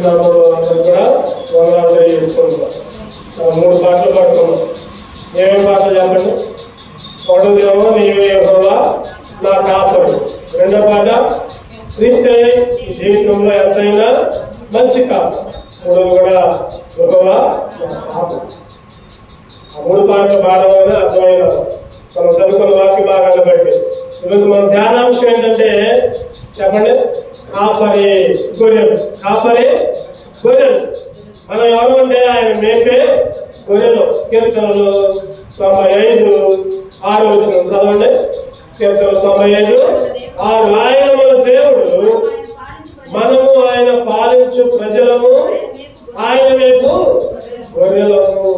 నామంలో అందరూ కూడా వందనాలు తెలియజేసుకుంటున్నాం మనం మూడు పాటలు పడుతున్నాం ఏమేమి పాటలు చెప్పండి ఒకటోదేమో నీవే యెహోవా నా కాపరు రెండో పాట క్రీస్తే జీవితంలో ఎంతైనా మంచి కాపు మూడోది కూడా యెహోవా నా కాపరు ఆ మూడు పాటలు పాడమని అర్థమైన మనం చదువుకున్న వాక్య భాగాన్ని బట్టి ఈరోజు మన ధ్యానాంశం ఏంటంటే చెప్పండి కాపరి గొర్రెలు కాపరి గొర్రెలు మనం ఎవరు అంటే ఆయన మేపే గొర్రెలు కీర్తనలు తొంభై ఐదు ఆరు వచ్చిన చదవండి కీర్తనలు తొంభై ఐదు ఆరు ఆయన మన దేవుడు మనము ఆయన పాలించు ప్రజలము ఆయన వైపు గొర్రెలము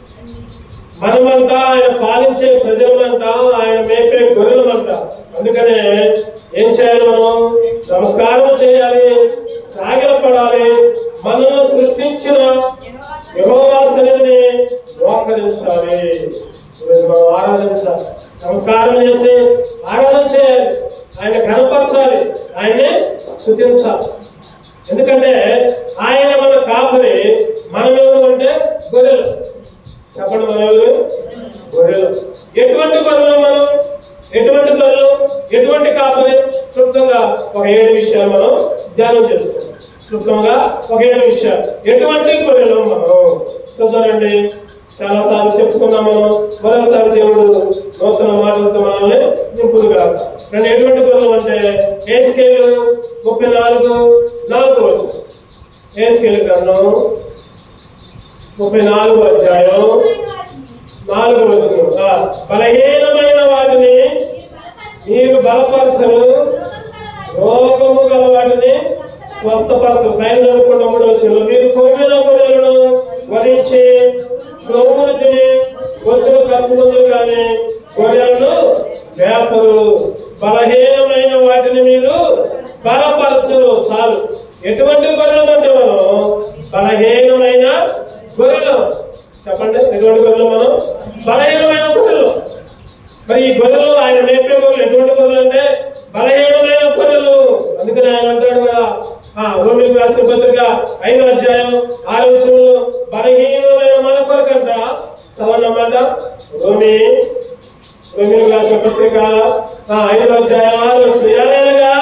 మనమంతా ఆయన పాలించే ప్రజలమంట ఆయన మేపే గొర్రెలమంట అందుకనే ఏం చేయాలి మనం నమస్కారం చేయాలి సాగిలపడాలి మనల్ని సృష్టించిన యెహోవా సన్నిధిని మోకరించాలి ఈరోజు మనం ఆరాధించాలి నమస్కారం చేసి ఆరాధన చేయాలి ఆయన ఘనపరచాలి ఆయన్ని స్థుతించాలి ఎందుకంటే ఆయన మన కాపరి మనం ఎవరు అంటే గొర్రెలు చెప్పండి మనం ఎవరు గొర్రెలు ఎటువంటి గొర్రెలు మనం ఎటువంటి గొర్రెలు ఎటువంటి కాపరి క్లుప్తంగా ఒక ఏడు విషయాలు మనం ధ్యానం చేసుకుంటాం క్లుప్తంగా ఒక ఏడు విషయాలు ఎటువంటి గొర్రెలు మనం చూద్దామండి చాలా సార్లు చెప్పుకున్నాం మనం మరొకసారి దేవుడు నూతన మాటలతో మనల్ని నింపుడుగా రెండు ఎటువంటి గొర్రెలు అంటే ఏ స్కేలు ముప్పై నాలుగు నాలుగు వచ్చింది ఏ స్కేల్ గ్రంథం ముప్పై నాలుగు అధ్యాయం నాలుగు వచ్చిన బలహీనమైన వాటిని మీరు బలపరచరు రోగము గల వాటిని స్వస్థపరచరు పైన చదువుకున్న మూడు వచ్చిన మీరు కొమ్మిన గొర్రెలను వధించి కొమ్మును తిని వచ్చును కప్పుకుందరు కానీ గొర్రెలను వేపరు బలహీనమైన వాటిని మీరు బలపరచరు చాలు ఎటువంటి గొర్రెలు అంటే మనం బలహీనమైన గొర్రెలు చెప్పండి ఎటువంటి గొర్రెలు మనం బలహీనమైన గొర్రెలు మరి ఈ గొర్రెలు ఆయన మేపే గొర్రెలు ఎటువంటి గొర్రెలు అంటే బలహీనమైన గొర్రెలు అందుకని ఆయన అంటాడు కదా ఆ రోమిలకు రాసిన పత్రిక ఐదో అధ్యాయం ఆరు వచనంలో బలహీనమైన మన కొరకంట చదవండి అన్నమాట రోమి రోమిలకు రాసిన పత్రిక ఆ ఐదో అధ్యాయం ఆరు వచ్చిన ఏదైనా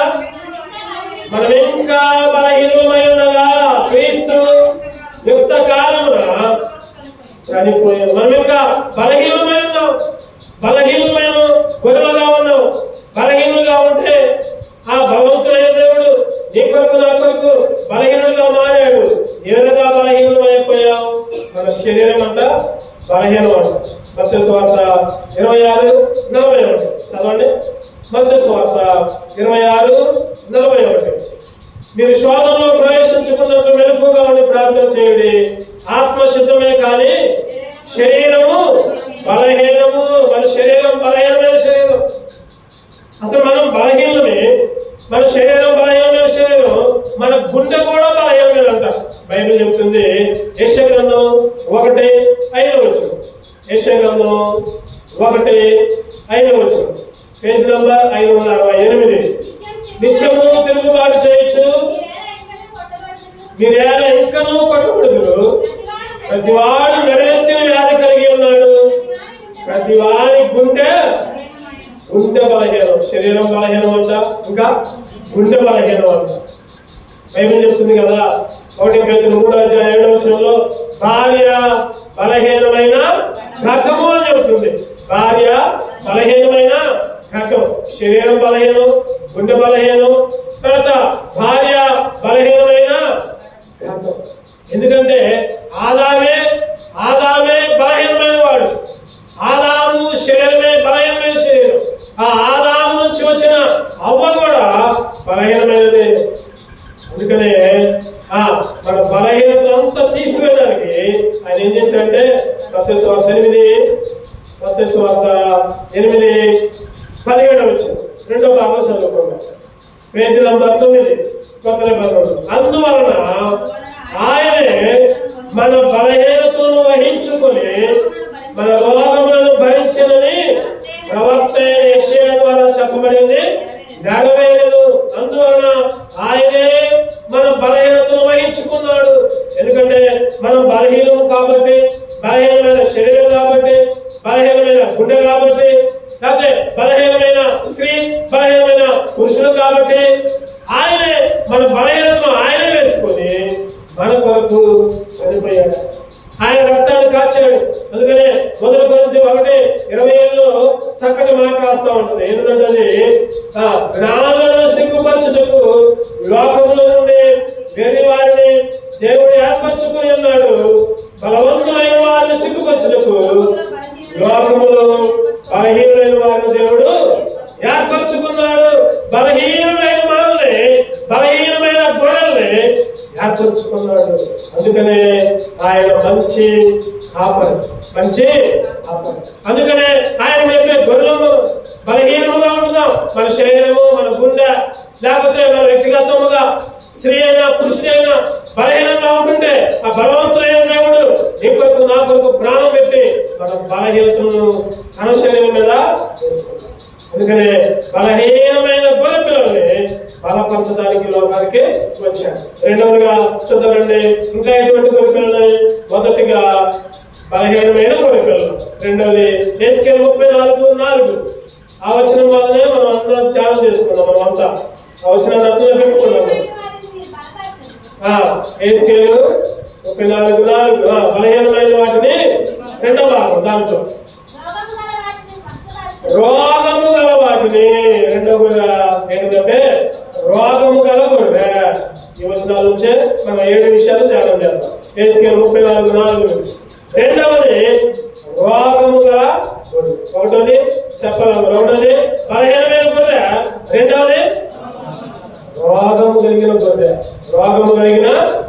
మనం ఇంకా బలహీనమై ఉండగా క్రీస్తు యుక్త కాలమున చనిపోయాను మనం ఇంకా బలహీనమై ఉన్నాం బలహీనమైన గొర్రెలుగా ఉన్నాం బలహీనులుగా ఉంటే ఆ బలవంతుడైన దేవుడు నీ కొరకు నా కొరకు బలహీనులుగా మారాడు ఏ విధంగా బలహీనమైపోయాం మన శరీరం అంట బలహీనం అంట మత్స్య స్వార్థ ఇరవై ఆరు నలభై ఒకటి చదవండి మత్స్య స్వార్థ ఇరవై ఆరు నలభై ఒకటి మీరు శోధనలో ప్రవేశించుకున్నట్లు మెలకుగా ఉండి ప్రార్థన చేయుడి ఆత్మ సిద్ధమే కానీ శరీరము బలహీనము మన శరీరం బలహీనమైన శరీరం అసలు మనం బలహీనమే మన శరీరం బలహీనమైన శరీరం మన గుండె కూడా బలహీనమేనంట బైబిల్ చెబుతుంది యశ గ్రంథం ఒకటి ఐదో వచ్చిన యశ గ్రంథం ఒకటి ఐదో వచ్చిన పేజ్ నంబర్ ఐదు వందల అరవై ఎనిమిది నిత్యము తిరుగుబాటు చేయొచ్చు మీరేలా ఇంకనూ కొట్టబడుదురు ప్రతివాడు నడెత్తిన వ్యాధి కలిగి ఉన్నాడు ప్రతి వారి గుండె గుండె బలహీనం శరీరం బలహీనం అంట ఇంకా గుండె బలహీనం అంట బైబిల్ చెప్తుంది కదా ఒకటి పేరు మూడో అధ్యాయం ఏడో వచనంలో భార్య బలహీనమైన ఘటము అని చెబుతుంది భార్య బలహీనమైన ఘటం శరీరం బలహీనం గుండె బలహీనం తర్వాత భార్య బలహీనమైన ఘటం ఎందుకంటే ఆదామే ఆదామే బలహీనమైన వాడు ఆదాము శరీరమే బలహీనమైన శరీరం ఆ ఆదాము నుంచి వచ్చిన అవ్వ కూడా బలహీనమైనదే అందుకనే ఆ మన బలహీనతలంతా తీసివేయడానికి ఆయన ఏం చేశాడంటే మత్స్య స్వార్థ ఎనిమిది మత్స్య స్వార్థ ఎనిమిది పదిహేడు వచ్చింది రెండో భాగం చదువుకున్నాం పేజీ నంబర్ తొమ్మిది కొత్త నిబంధనలు అందువలన ఆయనే మన బలహీనతను వహించుకొని మన రోగములను భరించనని ప్రవక్త యెషయా ద్వారా చెప్పబడింది నెరవేరను అందువలన ఆయనే మన బలహీనతను వహించుకున్నాడు మన కొరకు చనిపోయాడు ఆయన రక్తాన్ని కాచాడు అందుకనే మొదటి కొరింథీ ఒకటి ఇరవై ఏళ్ళు చక్కటి మాట రాస్తా ఉంటుంది ఏంటంటే అది ఆ, జ్ఞానులను సిగ్గుపరచుటకు లోకంలో నుండి వెర్రి వారిని దేవుడు ఏర్పరచుకుని ఉన్నాడు బలవంతులైన వారిని సిగ్గుపరచుటకు లోకములో బలహీనులైన వారిని దేవుడు ఏర్పరచుకున్నాడు బలహీనులైన మనల్ని బలహీనమైన గొర్రెల్ని ఏర్పరచుకున్నాడు అందుకనే ఆయన మంచి కాపరి మంచి కాపరి అందుకనే ఆయన చెప్పే గొర్రెలము బలహీనముగా ఉంటున్నాం మన శరీరము మన గుండె లేకపోతే మన వ్యక్తిగతముగా స్త్రీ అయినా పురుషుడైనా బలహీనంగా ఉంటుంటే ఆ బలవంతుడైన దేవుడు నీ కొరకు నా కొరకు ప్రాణం పెట్టి మన బలహీనతను తన శరీరం మీద వేసుకున్నాడు అందుకనే బలహీనమైన గొర్రె పిల్లల్ని బలపరచడానికి లోకానికి వచ్చాడు రెండవదిగా చూద్దామండి ఇంకా ఎటువంటి గొర్రె పిల్లలు మొదటిగా బలహీనమైన గొర్రె పిల్లలు రెండవది ఏసుకేల్ ముప్పై నాలుగు నాలుగు ఆ వచ్చిన మాదనే మనం అందరం ధ్యానం చేసుకున్నాం మనం అంతా ఆ వచ్చిన రత్న పెట్టుకున్నాము ఆ, ఏసుకేలు ముప్పై నాలుగు నాలుగు ఆ, బలహీనమైన వాటిని రెండవ భాగం దాంట్లో రోగము గల వాటిని రెండవ గొర్రె ఏంటంటే రోగము గల గొర్రె ఈ వచనాల నుంచే మనం ఏడు విషయాలు ధ్యానం చేద్దాం ఏసుకేలు ముప్పై నాలుగు నాలుగు నుంచి రెండవది రోగము గల గొర్రె ఒకటోది చెప్పలేము రెండోది బలహీనమైన గొర్రె రెండవది రోగము కలిగిన గొర్రె రోగము కలిగిన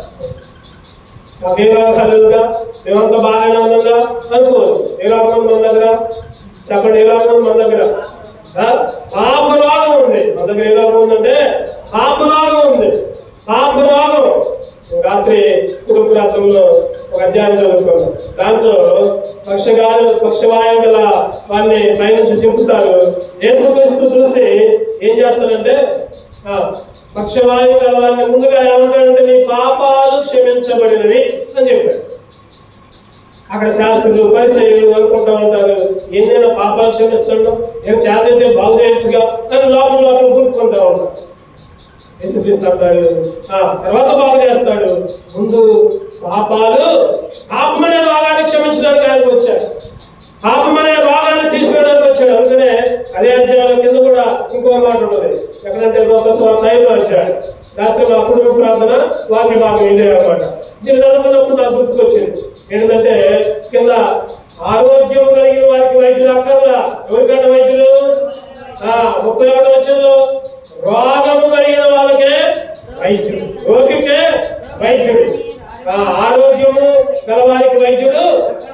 మాకు ఏ రోగాలు లేవుగా మేమంతా బాగానే ఉందా అనుకోవచ్చు ఏ రోగం ఉంది మన దగ్గర చెప్పండి ఏ రోగం ఉంది మన దగ్గర ఆ? పాప రోగం ఉంది మన దగ్గర ఏ రోగం ఉందంటే పాప రోగం ఉంది పాప రోగం రాత్రి కుటుంబ ప్రాంతంలో ఒక అధ్యాయం చదువుకున్నాం దాంట్లో పక్షగాలు పక్షవాయువు గల వాడిని పైనుంచి దింపుతారు యేసుక్రీస్తు చూసి ఏం చేస్తారంటే ఆ, పక్షవాయువు గల వారిని ముందుగా ఏమంటాడంటే నీ పాపాలు క్షమించబడినవి అని చెప్పాడు అక్కడ శాస్త్రులు పరిచయులు అనుకుంటా ఉంటారు ఎన్నైనా పాపాలు క్షమిస్తాడు నేను చేతైతే బాగు చేయొచ్చుగా అని లోపల లోపల కూరుకుంటా ఉంటారు యేసుక్రీస్తు అంటాడు ఆ తర్వాత బాగు చేస్తాడు ముందు పాపాలు పాపమనే రోగాన్ని క్షమించడానికి ఆయనకు వచ్చాడు పాపమనే రోగాన్ని తీసివేయడానికి వచ్చాడు అందుకనే అదే అధ్యాయంలో కింద కూడా ఇంకో మాట ఉంటుంది ఎక్కడంటే లోకస్వార్థ ఐదో వచ్చాడు రాత్రి మా కుటుంబ ప్రార్థన వాక్య భాగం ఇదే అనమాట దీన్ని చదువుకున్నప్పుడు నాకు గుర్తుకొచ్చింది ఏంటంటే కింద ఆరోగ్యం కలిగిన వారికి వైద్యులు అక్కర్లా ఎవరికంటే వైద్యులు ఆ ముప్పై ఒకటి వచ్చంలో రోగము కలిగిన వాళ్ళకే వైద్యుడు రోగికే వైద్యుడు ఆ ఆరోగ్యము గలవారికి వైద్యుడు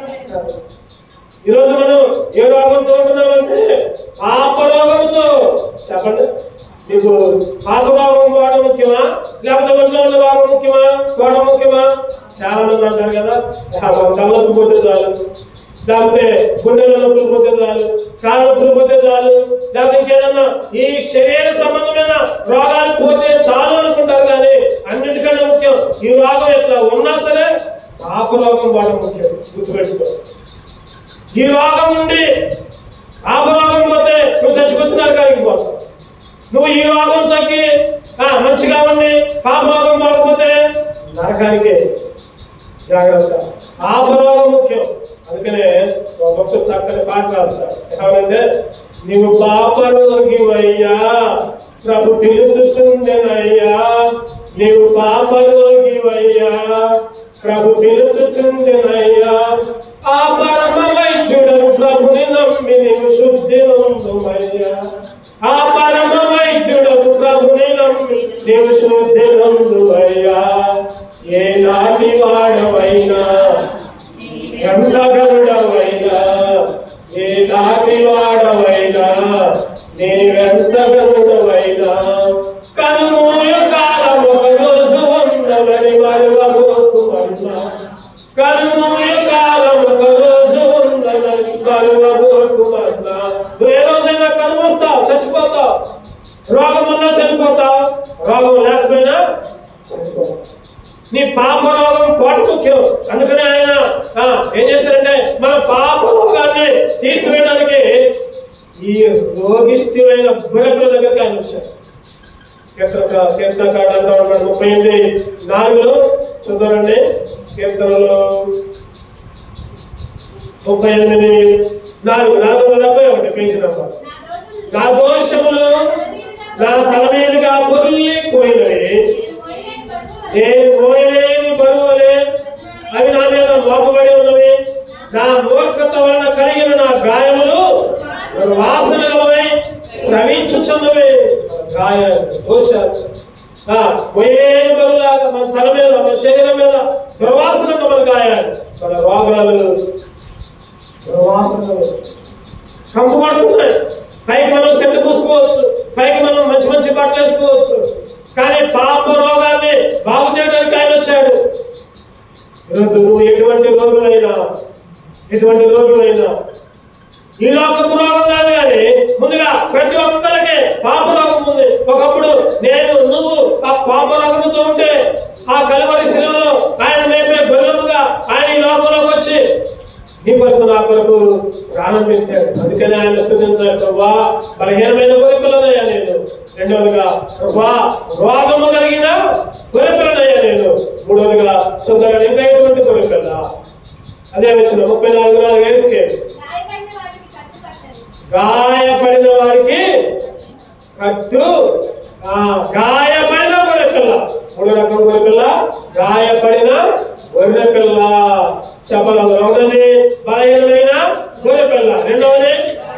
ఈరోజు మనం ఏ రోగంతో ఉంటున్నామంటే పాప రోగంతో చెప్పండి మీకు పాప రోగం పోవడం ముఖ్యమా లేకపోతే ఒంట్లో ఉన్న రోగం ముఖ్యమా పోవడం ముఖ్యమా చాలా మంది అంటారు కదా కళ్ళకు పోతే చాలు లేకపోతే గుండెల నొప్పులు పోతే చాలు కాళ్ళ నొప్పులు పోతే చాలు లేకపోతే ఇంకేదన్నా ఈ శరీర సంబంధమైన రోగాలు పోతే చాలు అనుకుంటారు కానీ అన్నిటికన్నా ముఖ్యం ఈ రోగం ఎట్లా ఉన్నా సరే పాప రోగం పోవడం ముఖ్యం గుర్తుపెట్టుకో ఈ రోగం నుండి పాప రోగం పోతే నువ్వు చచ్చిపోతున్నారు కానీ పోతావు నువ్వు ఈ రోగం తగ్గి ఆ, మంచిగా ఉండి పాప రోగం పోకపోతే నరకానికే జాగ్రత్త పాప రోగం ముఖ్యం అందుకనే ఒక భక్తుడు చక్కని పాట రాస్తాడు ఏమంటే నీవు పాప రోగివయ్యా ప్రభు పిలుచుచుండెనయ్యా నీవు పాప రోగివయ్యా ప్రభు పిలుచుచుండెనయ్యా ఆ పరమ వైద్యుడవు ప్రభుని నమ్మి నీవు శుద్ధి నందుమయ్యా ఆ పరమ వైద్యుడవు ప్రభుని నమ్మి నీవు శుద్ధి నందుమయ్యా ఏ నాటి వాడవైనా ఎంత గరుడవైనా ఏ నాటి వాడవైనా నీవెంత గరుడవైనా కనుమూయ కాలం ఒక రోజు ఉన్నదని మరువబోకుమన్నా కనుమూయ కాలం ఒక రోజు ఉన్నదని మరువబోకుమన్నా నువ్వు ఏ రోజైనా కనుమొస్తావు చచ్చిపోతావు రోగం ఉన్నా చనిపోతావు రోగం లేకపోయినా చనిపోతావు నీ పాప రోగం పోట ముఖ్యం అందుకనే ఆయన ఆ, ఏం చేశారంటే మన పాప రోగాన్ని తీసివేయడానికి ఈ రోగిష్ఠమైన గురకుల దగ్గరికి ఆయన వచ్చారు కీర్తన కీర్తనకాడు అంటా ఉన్నాడు ముప్పై ఎనిమిది నాలుగులో చూద్దామండి కీర్తనలు ముప్పై ఎనిమిది నాలుగు నాలుగు వందల డెబ్బై ఒకటి పేజీ నెంబర్ నా దోషములు నా దోషములు నా తల మీదుగా పొర్లి పోయినవి నేను మోయలేని నేను మోయలేని బరువు బరువులే అవి నా మీద మోపబడి ఉన్నవి నా మూర్ఖత వలన కలిగిన నా గాయములు వాసన గలవై స్రవించుచున్నవి గాయ దోషాలు ఆ, మోయలేని బరువులాగా మన తల మీద మన శరీరం మీద దుర్వాసన మన గాయాలు మన రోగాలు దుర్వాసనలు కంపు పడుతున్నాయి పైకి మనం సెంటు పూసుకోవచ్చు పైకి మనం మంచి మంచి బట్టలు వేసుకోవచ్చు కానీ పాప రోగాన్ని బాగు చేయడానికి ఆయన వచ్చాడు ఈరోజు నువ్వు ఎటువంటి రోగులైనా ఎటువంటి రోగులైనా ఈ లోకపు రోగం కాదు కానీ ముందుగా ప్రతి ఒక్కరికి పాప రోగం ఉంది ఒకప్పుడు నేను నువ్వు ఆ పాప రోగంతో ఉంటే ఆ కలువరి శిలువలో ఆయన మేపే గొర్రెలముగా ఆయన ఈ లోకంలోకి వచ్చి నీ కొరకు నా కొరకు ప్రాణం పెట్టాడు అందుకని ఆయన స్థుతించాలి ప్రభా బలహీనమైన గొరిపిల్లనయ్యా నేను రెండవదిగా ప్రభా రోగము కలిగిన గొరిపిల్లనయ్యా నేను మూడవదిగా చూద్దాం ఇంకా ఎటువంటి గొరిపిల్ల అదే వచ్చిన ముప్పై నాలుగు నాలుగు ఏసుకే గాయపడిన వాటికి కట్టు కట్టండి గాయపడిన వారికి కట్టు ఆ, గాయపడిన గొర్రెపిల్ల మూడో రకం గొర్రెపిల్ల గాయపడిన గొర్రెపిల్ల చెప్పలేదు ఒకటోది బలహీనమైన గొర్రెపిల్ల రెండవది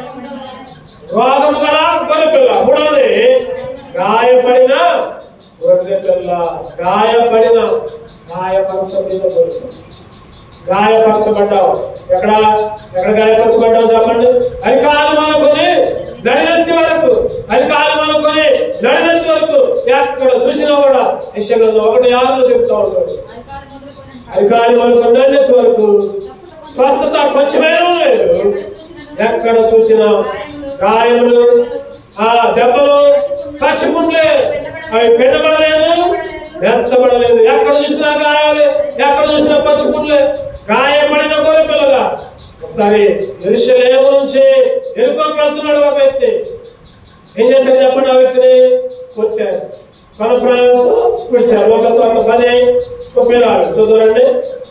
రోగము గల గొర్రెపిల్ల మూడవది గాయపడిన గొర్రెపిల్ల గాయపడిన గాయపరచబడిన గొర్రెపిల్ల గాయపరచబడ్డావు ఎక్కడ ఎక్కడ గాయపరచబడ్డావు చెప్పండి అరికాలు అనుకొని నడినెత్తి వరకు అరికాలు అనుకొని నడినెత్తి వరకు ఎక్కడ చూసినా కూడా విషయంలో ఒకటి ఆరులో చెప్తా ఉంటాడు అధికారం మొదలుకొని అరికాలు అనుకొని నడినెత్తి వరకు స్వస్థత కొంచెమైనా లేదు ఎక్కడ చూసినా గాయములు ఆ దెబ్బలు పచ్చిపుండ్లే అవి పిండబడలేదు మెత్తబడలేదు ఎక్కడ చూసినా గాయాలే ఎక్కడ చూసినా పచ్చిపుండ్లే గాయపడిన గొర్రె పిల్లగా ఒకసారి ఎరుషలేము నుంచి ఎరుకోకి వెళ్తున్నాడు ఒక వ్యక్తి ఏం చేశారు చెప్పండి ఆ వ్యక్తిని కొట్టారు తన ప్రాణంతో విడిచారు ఒక స్వార్థ పది ముప్పై నాలుగు చూద్దారండి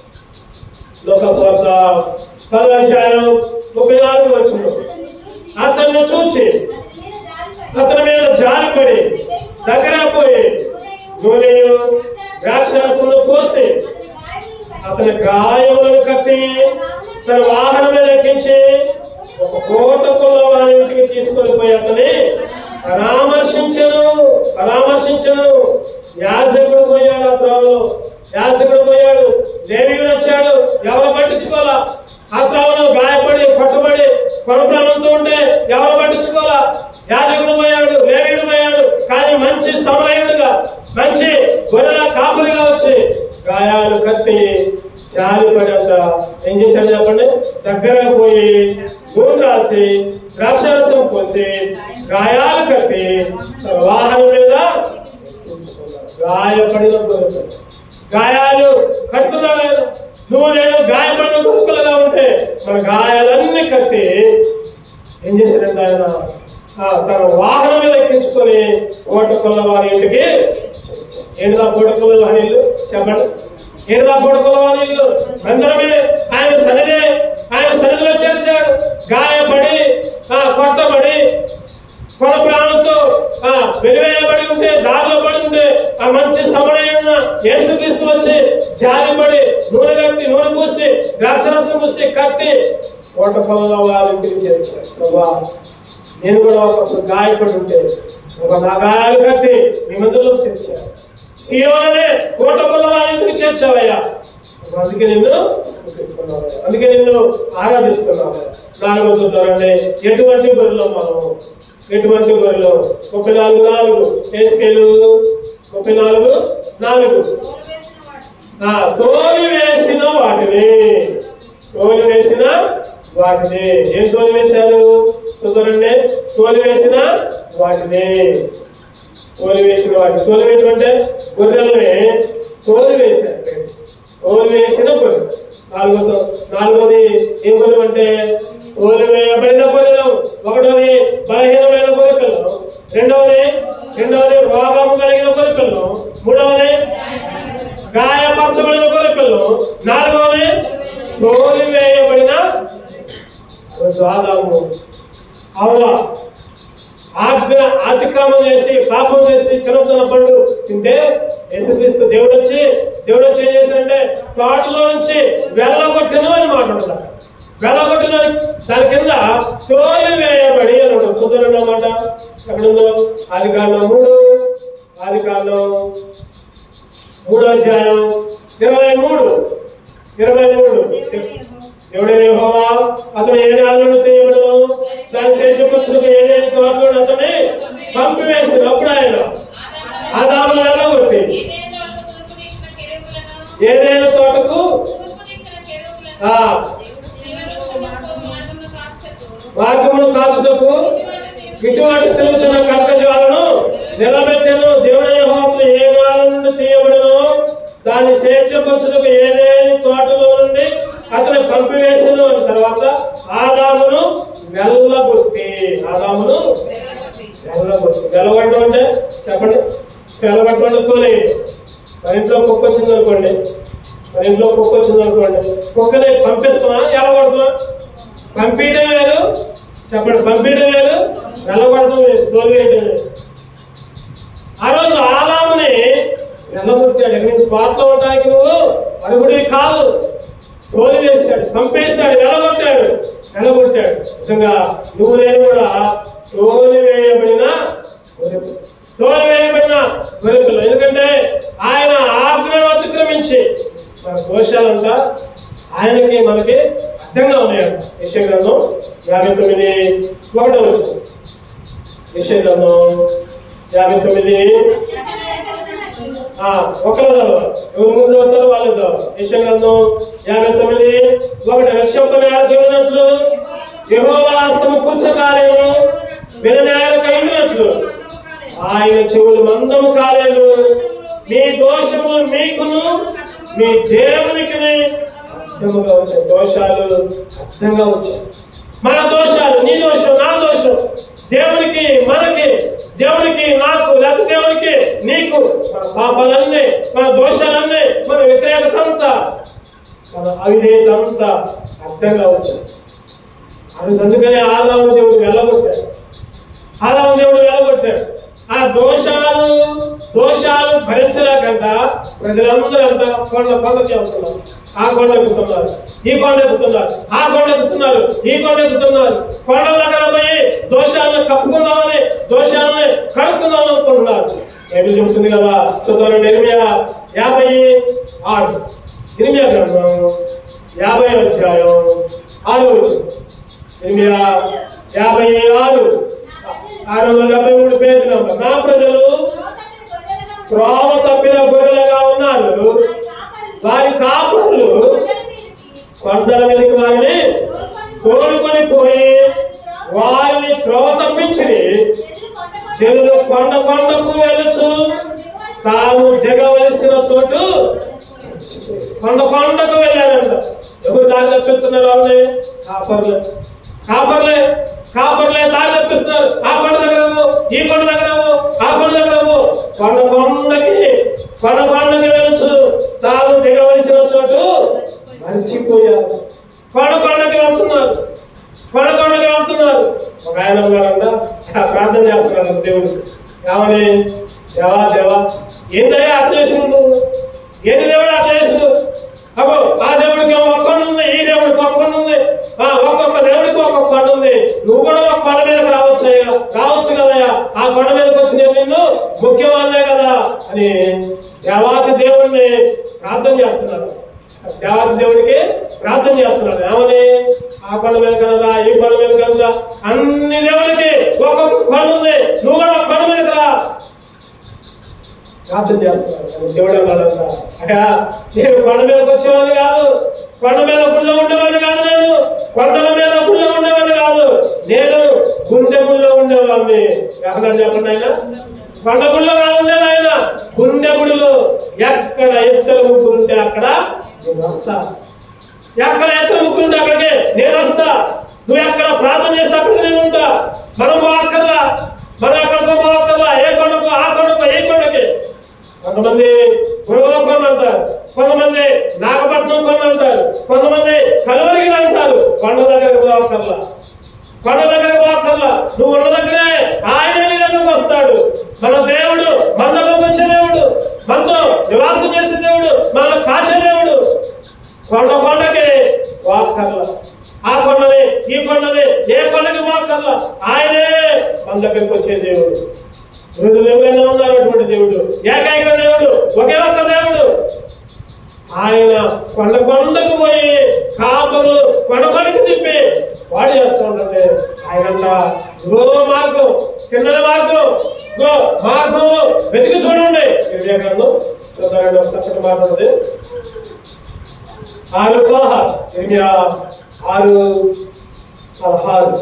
లోకస్వార్త పదో అధ్యాయం ముప్పై నాలుగు వచ్చింది అతన్ని చూచి అతన్ని చూచి అతని మీద అతని మీద జాలిపడి జాలిపడి దగ్గర పోయి నూనెయు ద్రాక్షరసమును పోసి అతని అతని గాయములను కట్టి గాయములను కట్టి తన వాహనం మీద ఎక్కించి ఒక కోట వారి ఇంటికి తీసుకొని పోయి అతని పరామర్శించను పరామర్శించను యాజకుడు పోయాడు ఆ త్రోవలో యాజకుడు పోయాడు దేవీయుడు వచ్చాడు ఎవరు పట్టించుకోవాలా ఆ త్రోవలో గాయపడి పట్టుబడి కొనప్రాణంతో ఉంటే ఎవరు పట్టించుకోవాలా యాజకుడు పోయాడు లేవీయుడు పోయాడు కానీ మంచి సమరయుడుగా మంచి గొర్రెల కాపురిగా వచ్చి గాయాలు కత్తి జాలిపడి అంట ఏం చేశాడు చెప్పండి దగ్గర పోయి నూనె రాసి ద్రాక్షరసం పోసి గాయాలు కట్టి తన వాహనం మీద ఉంచుకున్నాడు. గాయపడిన గొర్రెలు గాయాలు కడుతున్నాడు ఆయన నువ్వు నేను గాయపడిన గొర్రెలుగా ఉంటే మన గాయాలన్నీ కట్టి ఏం చేశాడంటే ఆయన ఆ, తన వాహనం మీద ఎక్కించుకొని ఓటకొల్ల వారి ఇంటికి ఏంటిదా ఓటకొల్ల వారి ఇల్లు చెప్పండి ఏంటిదా ఓటకొల్ల వారి ఇల్లు మందిరమే ఆయన సన్నిధే ఆయన సన్నిధిలో చేర్చాడు గాయపడి ఆ, కొట్టబడి కొన ప్రాణంతో ఆ వెలివేయబడి ఉంటే దారిలో పడి ఉంటే ఆ మంచి సమరయున్న యేసుక్రీస్తు వచ్చి జాలిపడి నూనె కట్టి నూనె పూసి ద్రాక్షరసం పూసి కట్టి కోట పొలంలో వారి ఇంటికి చేర్చాడు ప్రభా నేను కూడా ఒకప్పుడు గాయపడి ఉంటే ఒక నా గాయాలు కట్టి మీ మందిలో చేర్చాను సియోనే కోట పొల వారి ఇంటికి చేర్చావయ్యా అందుకే నిన్ను స్తుతిస్తున్నావయ్యా. అందుకే నిన్ను ఆరాధిస్తున్నావయ్యా నాలుగో చూద్దామండి ఎటువంటి గొర్రెలు మనం ఎటువంటి గొర్రెలు ముప్పై నాలుగు నాలుగు ఏసుకేలు ముప్పై నాలుగు నాలుగు తోలు వేసిన ఆ, తోలి వేసిన వాటిని వాటిని తోలి వేసిన వాటిని ఏం తోలి వేశారు చూద్దారండి తోలి వేసిన వాటిని తోలి వేసిన వాటిని తోలి వేయడం అంటే గొర్రెల్ని తోలి వేశారు తోలి వేసిన గొర్రె నాలుగో సం- నాలుగోది ఏం గొర్రెం అంటే తోలి వేయబడిన గొర్రెలు ఒకటోది బలహీనమైన గొర్రె పిల్లలు రెండవది రెండవది రోగం కలిగిన గొర్రె పిల్లలు మూడవది గాయపరచబడిన ఏర్పరచబడిన గొర్రెపిల్లను నాలుగవది తోలివేయబడిన స్వాదాము అవునా ఆజ్ఞ అతిక్రమం చేసి పాపం చేసి తినొద్దున్న పండు తింటే యేసుక్రీస్తు దేవుడు వచ్చి దేవుడు వచ్చి ఏం చేశాడంటే తోటలో నుంచి వెళ్ళగొట్టను అని మాట ఉంటుంది అక్కడ. వెళ్ళగొట్టిన దాని కింద తోలి వేయబడి అని ఉంటుంది చూద్దాం అన్నమాట ఎక్కడుందో ఆది కాండం మూడు ఆది కాండం మూడో అధ్యాయం ఇరవై మూడు ఇరవై మూడు ఎవడైనా యెహోవా అతను ఏ నాలుగు తీయబడను దాని చేతికొచ్చిన ఏదైనా తోటలో అతన్ని పంపివేసిన అప్పుడు ఆయన ఆదామును వెళ్ళగొట్టి ఏదైనా తోటకు ఆ మార్గమును కాచుటకు ఇటువంటి తిరుగుతున్న కర్కజాలను నిలబెట్టెను దేవుని యెహోవాకు ఏ నాలుగు నుండి తీయబడను దాన్ని స్వేచ్ఛపరచుటకు ఏదేని తోటలో నుండి అతను పంపివేసను అని తర్వాత ఆదామును వెళ్ళగొట్టి ఆదామును వెళ్ళగొట్టి వెళ్ళగొట్టడం అంటే చెప్పండి వెళ్ళగొట్టడం అంటే తోలేయండి మన ఇంట్లో కుక్క వచ్చింది అనుకోండి మన ఇంట్లో కుక్క వచ్చింది అనుకోండి కుక్కని పంపిస్తామా ఎలగొడతామా పంపించడం వేరు చెప్పండి పంపించడం వేరు వెళ్ళగొట్టడం వేరు తోలివేయడం వేరు ఆ రోజు ఆదాముని వెళ్ళగొట్టాడు నీకు తోటలో ఉండడానికి నువ్వు అడుగుడివి కాదు తోలి వేశాడు పంపేశాడు వెళ్ళగొట్టాడు వెళ్ళగొట్టాడు నిజంగా నువ్వు నేను కూడా తోలి వేయబడిన గొర్రెపిల్ల. తోలి వేయబడిన గొర్రెపిల్ల ఎందుకంటే ఆయన ఆజ్ఞను అతిక్రమించి మన దోషాలంట ఆయనకి మనకి అడ్డంగా ఉన్నాయంట విషయ గ్రంథం యాభై తొమ్మిది ఒకటో వచ్చింది విషయ గ్రంథం యాభై తొమ్మిది ఆ, ఒకరు చదవాలి ఎవరు ముందు చదువుతారో వాళ్ళు చదవాలి విషయ గ్రంథం యాభై తొమ్మిది ఒకటి రక్షింపనట్లు యెహోవా హస్తము కూర్చకాలేను విననేలకు అయినట్లు ఆయన చెవులు మందము కాలేదు మీ దోషములు మీకును మీ దేవునికి అర్థముగా వచ్చాయి దోషాలు అర్థంగా వచ్చాయి మన దోషాలు నీ దోషం నా దోషం దేవునికి మనకి దేవునికి నాకు లేకపోతే దేవునికి నీకు మన పాపాలన్నీ మన దోషాలన్నీ మన వ్యతిరేకత అంతా మన అవిధేయత అంతా అర్థంగా వచ్చాయి అది అందుకనే ఆదాము దేవుడు వెళ్ళగొట్టాడు ఆదాము దేవుడు వెళ్ళగొట్టాడు ఆ దోషాలు దోషాలు భరించలేకంట ప్రజలందరూ అంట కొండ కొండకి వెళ్తున్నారు ఆ కొండ ఎక్కుతున్నారు ఈ కొండ ఎక్కుతున్నారు ఆ కొండ ఎక్కుతున్నారు ఈ కొండ ఎక్కుతున్నారు కొండల దగ్గర పోయి దోషాలను కప్పుకుందామని దోషాలను కడుక్కుందాం అనుకుంటున్నారు బైబిల్ చెబుతుంది కదా చూద్దాం ఎనిమిది యాభై ఆరు ఎనిమిది గ్రంథం యాభై అధ్యాయం ఆరు వచ్చింది ఎనిమిది యాభై ఆరు ఆరు వందల డెబ్బై మూడు పేజీ నంబర్ నా ప్రజలు త్రోవ తప్పిన గొర్రెలుగా ఉన్నారు వారి కాపర్లు కొండల మీదకి వారిని తోలుకొని పోయి వారిని త్రోవ తప్పించి చెరువులు కొండ కొండకు వెళ్ళచ్చు తాము దిగవలసిన చోటు కొండ కొండకు వెళ్ళారంట ఎవరు దారి తప్పిస్తున్నారు వాళ్ళని కాపర్లే కాపర్లే కాపర్లే దారి తప్పిస్తున్నారు ఆ కొండ దగ్గరము ఈ కొండ దగ్గరము ఆ కొండ దగ్గరము కొండ కొండకి కొండ కొండకి వెళ్ళచ్చు తాము దిగవలసిన చోటు మర్చిపోయారు కొండ కొండకి వెళ్తున్నారు కొండ కొండకి వెళ్తున్నారు ఒక ఆయన ఉన్నారంట ప్రార్థన చేస్తున్నాడు దేవుడు ఏమని దేవా దేవా ఏందయ్యా అట్లా చేసింది నువ్వు ఏది దేవుడు అట్లా చేసిండు అగో ఆ దేవుడికి ఒక కొండ ఉంది ఈ దేవుడికి ఒక కొండ ఉంది ఆ ఒక్కొక్క దేవుడికి ఒక్కొక్క కొండ ఉంది నువ్వు కూడా ఒక కొండ మీదకి రావచ్చు అయ్యా రావచ్చు కదయ్యా ఆ కొండ మీదకి వచ్చి నేను నిన్ను ముఖ్యవాన్నే కదా అని దేవాతి దేవుడిని ప్రార్థన చేస్తున్నాడు దేవాతి దేవుడికి ప్రార్థన చేస్తున్నాడు ఏమని ఆ కొండ మీద కనరా ఈ కొండ మీద కనరా అన్ని దేవుడికి ఒక్కొక్క కొండ ఉంది నువ్వు కూడా ఒక కొండ మీదకి రా ప్రార్థన చేస్తున్నాడు దేవుడు అన్నాడంట అయ్యా నేను కొండ మీదకి వచ్చేవాడిని కాదు కొండ మీద గుళ్ళో ఉండేవాడిని కాదు నేను కొండల మీద గుళ్ళో ఉండేవాడిని కాదు నేను గుండె గుళ్ళో ఉండేవాడిని ఎక్కడ చెప్పండి ఆయన కొండ గుళ్ళో కాదు ఉండేది ఆయన గుండె గుడిలో ఎక్కడ ఇద్దరు ముగ్గురు ఉంటే అక్కడ నేను వస్తా ఎక్కడ ఇద్దరు ముగ్గురు ఉంటే అక్కడికి నేను వస్తా నువ్వు ఎక్కడ ప్రార్థన చేస్తే అక్కడికి నేను ఉంటా మనం పోక్కర్లా మనం ఎక్కడికో పోక్కర్లా ఏ కొండకో ఆ కొండకో ఏ కొండకి కొంతమంది గురువుల కొండ అంటారు కొంతమంది కొండ కొండకి వాక్కర్ల ఆ కొండని ఈ కొండని ఏ కొండకి వాక్కర్ల ఆయనే మన దగ్గరికి వచ్చే దేవుడు రోజులు ఎవరైనా ఉన్నారు అటువంటి దేవుడు ఏకైక దేవుడు ఒకే ఒక్క దేవుడు ఆయన కొండ కొండకు పోయి కాపర్లు కొండ కొండకి తిప్పి వాడు చేస్తూ ఉంటే ఆయనంట గో మార్గం కింద మార్గం గో మార్గంలో వెతికి చూడండి ఇరవై గ్రంథం చూద్దామండి ఒక చక్కటి మాట ఉంది ఆరు పదహారు ఇరవై ఆరు పదహారు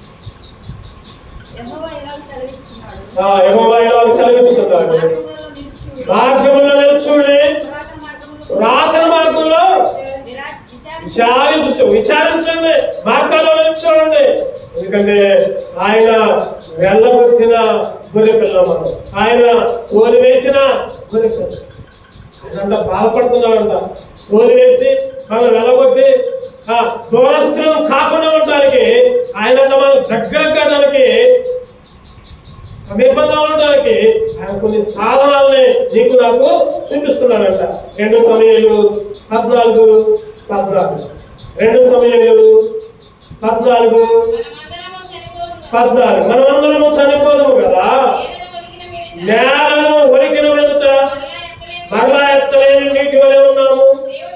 యెహోవా ఇలాగ సెలవిచ్చున్నాడు. ఆ, యెహోవా ఇలాగ సెలవిస్తున్నాడు మార్గములలో నిలుచుండు. మార్గంలో నిలుచుండి పురాతన మార్గములో ప్రార్థన మార్గంలో విరా- విచారించు. విచారించు విచారించండి మార్గాల్లో నిల్చోండి ఎందుకంటే ఆయన వెళ్ళగొట్టిన గొర్రె పిల్ల మనం ఆయన తోలి వేసిన గొర్రె పిల్ల ఆయనంట బాధపడుతున్నాడంట తోలి వేసి మనం వెళ్ళగొట్టి ఆ దూరస్తులం కాకుండా ఉండడానికి ఆయన మన దగ్గరగా దానికి సమీపంగా ఉండడానికి ఆయన కొన్ని సాధనాలని నీకు నాకు చూపిస్తున్నాడంట రెండు సమయాలు పద్నాలుగు పద్నాలుగు రెండు సమయాలు పద్నాలుగు మనమందరము చనిపోదుము. పద్నాలుగు మనమందరము చనిపోదుము కదా నేలను నేలను ఒలికిన మీదట ఒలికిన వెనుక మరలా మరలా ఎత్తలేని ఎత్తలేని నీటి వలె ఉన్నాము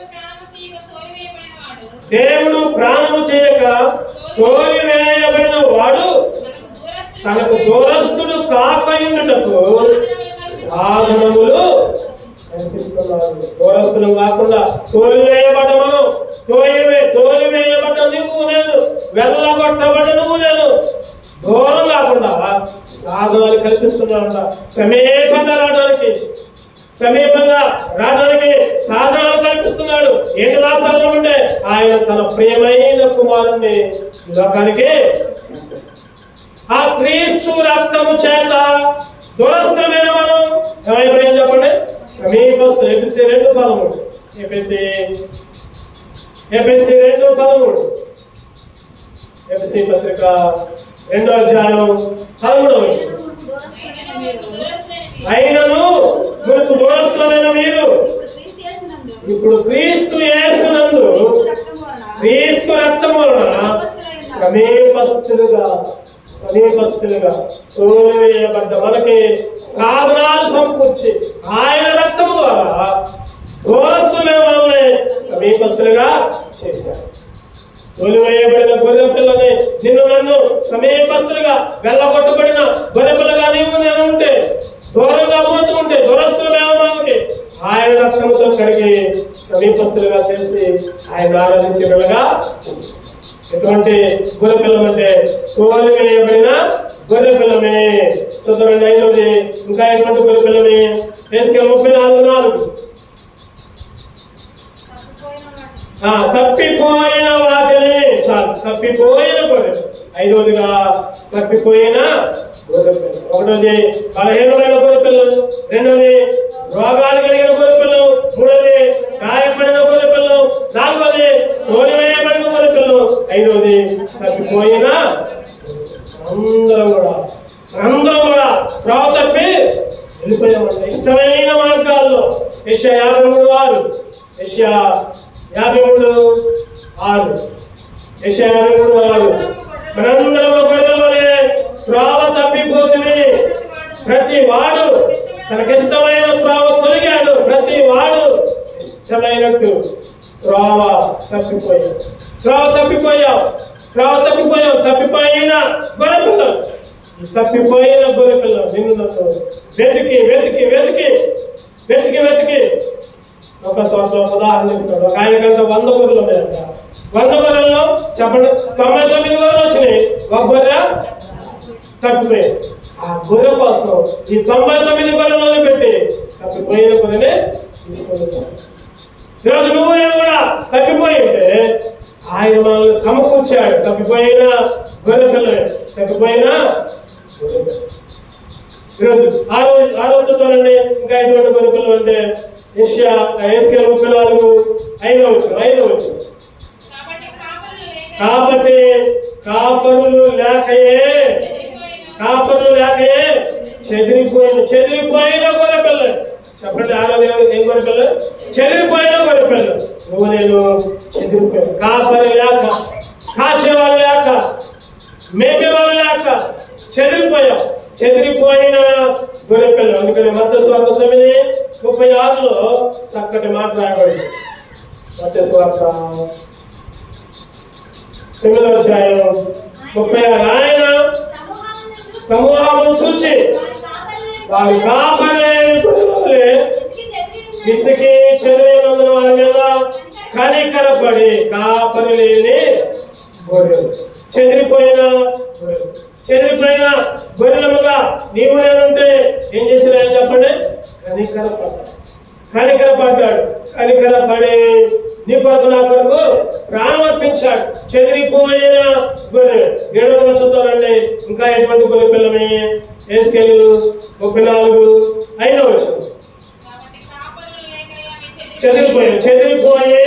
దేవుడు ప్రాణము తీయక తోలివేయబడిన వాడు దేవుడు ప్రాణము చేయక తోలివేయబడిన వాడు మనకు తనకు దూరస్తుడు దూరస్తుడు కాకయుండుటకు సాధనములు కనిపిస్తున్నాడు దూరస్తులు కాకుండా తోలివేయబడ్డ మనం తోలివే తోలివేయబడ్డ నువ్వు నేను వెళ్ళగొట్టబడ్డ నువ్వు నేను దూరం కాకుండా సాధనాలు కల్పిస్తున్నాడంట సమీపంగా రావడానికి సమీపంగా రావడానికి సాధనాలు కల్పిస్తున్నాడు ఏంటి ఆ సాధనం అంటే ఆయన తన ప్రియమైన కుమారుణ్ణి ఈ లోకానికి ఆ క్రీస్తు రక్తము చేత దురస్థమైన మనం ఏమైపోయింది చెప్పండి సమీపస్థ ఎపిసి రెండు పదమూడు ఎపిసి ఎపిసి రెండు పదమూడు ఎపిసి పత్రిక రెండో అధ్యాయం పదమూడవ వచనం. అయినను మునుపు దూరస్తులైన దూరస్తులైన మీరు అయినను మునుపు దూరస్తులమైన మీరు మీరు ఇప్పుడు క్రీస్తు యేసునందు ఇప్పుడు క్రీస్తు యేసునందు క్రీస్తు రక్తము వలన క్రీస్తు రక్తం వలన సమీపస్తులుగా సమీపస్తులుగా తోలివేయబడ్డ మనకి సాధనాలు సమకూర్చి ఆయన రక్తము ద్వారా దూరస్తులైన మనల్ని సమీపస్తులుగా చేశారు తోలివేయబడిన గొర్రె పిల్లని నిన్ను నన్ను సమీపస్తులుగా వెళ్ళగొట్టబడిన గొర్రె పిల్లగా నీవు నేను ఉంటే దూరంగా పోతూ ఉంటే దూరస్తులు మనకి ఆయన రక్తముతో కడిగి సమీపస్తులుగా చేసి ఆయన ఆరాధించే పిల్లగా చేసి ఎటువంటి గొర్రె పిల్లం అంటే తోలివేయబడిన గొర్రె పిల్లమే చూద్దామండి ఐదోది ఇంకా ఎటువంటి గొర్రె పిల్లమే వేసుకెళ్ళి ముప్పై నాలుగు నాలుగు తప్పిపోయిన వాటి ఆ, తప్పిపోయిన వాటిని చాలు తప్పిపోయిన గొర్రె ఐదవదిగా తప్పిపోయిన గొర్రె పిల్ల ఒకటోది బలహీనమైన గొర్రె పిల్లలు రెండోది రోగాలు కలిగిన గొర్రె పిల్లలు మూడోది గాయపడిన గొర్రె పిల్లలు నాలుగోది తోలివేయబడిన గొర్రె పిల్లలు ఐదోది తప్పిపోయిన అందరం కూడా అందరం కూడా త్రోవ తప్పి వెళ్ళిపోయామండి ఇష్టమైన మార్గాల్లో యెషయా యాభై మూడు ఆరు యెషయా యాభై మూడు ఆరు యెషయా యాభై మూడు ఆరు మనందరం గొర్రెల వలె త్రోవ తప్పిపోతుంది ప్రతి వాడు తనకిష్టమైన త్రోవ తొలిగాడు ప్రతి వాడు ఇష్టమైనట్టు త్రోవ తప్పిపోయాడు త్రోవ తప్పిపోయావు త్రోవ తప్పిపోయావు తప్పిపోయిన గొర్రె పిల్లలు ఈ తప్పిపోయిన గొర్రె పిల్లలు నిన్ను నన్ను వెతికి వెతికి వెతికి వెతికి వెతికి ఒక సంవత్సరం ఉదాహరణ చెప్తాడు ఒక ఆయన కంటే వంద గొర్రెలు ఉన్నాయంట వంద గొర్రెల్లో చెప్పండి తొంభై తొమ్మిది గొర్రెలు వచ్చినాయి ఒక గొర్రె తప్పిపోయింది ఆ గొర్రె కోసం ఈ తొంభై తొమ్మిది గొర్రెలను పెట్టి తప్పిపోయిన గొర్రెని తీసుకొని వచ్చాడు ఈరోజు నువ్వు నేను కూడా తప్పిపోయి ఉంటే ఆయన మనల్ని సమకూర్చాడు తప్పిపోయిన గొర్రె పిల్ల తప్పిపోయిన గొర్రె పిల్ల. ఈరోజు ఆ రోజు ఆ రోజు చూడండి ఇంకా ఎటువంటి గొర్రె పిల్లలు అంటే ఏషియా ఏసుకెళ్ళ ముప్పై నాలుగు ఐదో వచ్చిన ఐదో వచ్చిన కాబట్టి కాపరులు లేక కాబట్టి కాపరులు లేకయే కాపరులు లేకయే చెదిరిపోయిన చెదిరిపోయిన గొర్రె పిల్ల చెప్పండి ఆడది ఏం గొర్రె పిల్ల చెదిరిపోయిన గొర్రె పిల్ల నువ్వు నేను మాట రాయబడింది మత్తే సువార్త తొమ్మిదో అధ్యాయం ముప్పై ఆరు ఆయన సమూహాలను చూసి సమూహమును చూచి వారి కాపరి లేని వారి కాపలేని గొర్రెల గొర్రెలవలే విసిగి చెదిరి ఉన్న విసికి చెదిరినందున వారి మీద కనికరపడి కాపరి లేని గొర్రెలు చెదిరిపోయిన గొర్రెలు చెదిరిపోయిన గొర్రెలముగా నీవు నేనుంటే ఏం చేసిన ఆయన చెప్పండి కనికరపడ్డాడు కనికరపడ్డాడు కనికరపడి నీ కొరకు నా కొరకు ప్రాణం అర్పించాడు చెదిరిపోయిన గొర్రె ఏడవ చూద్దామండి ఇంకా ఎటువంటి గొర్రె పిల్లమే వేసుకెళ్ళు ముప్పై నాలుగు ఐదవ వచ్చింది కాబట్టి కాపరులు లేక అవి చెదిరిపోయి చెదిరిపోయి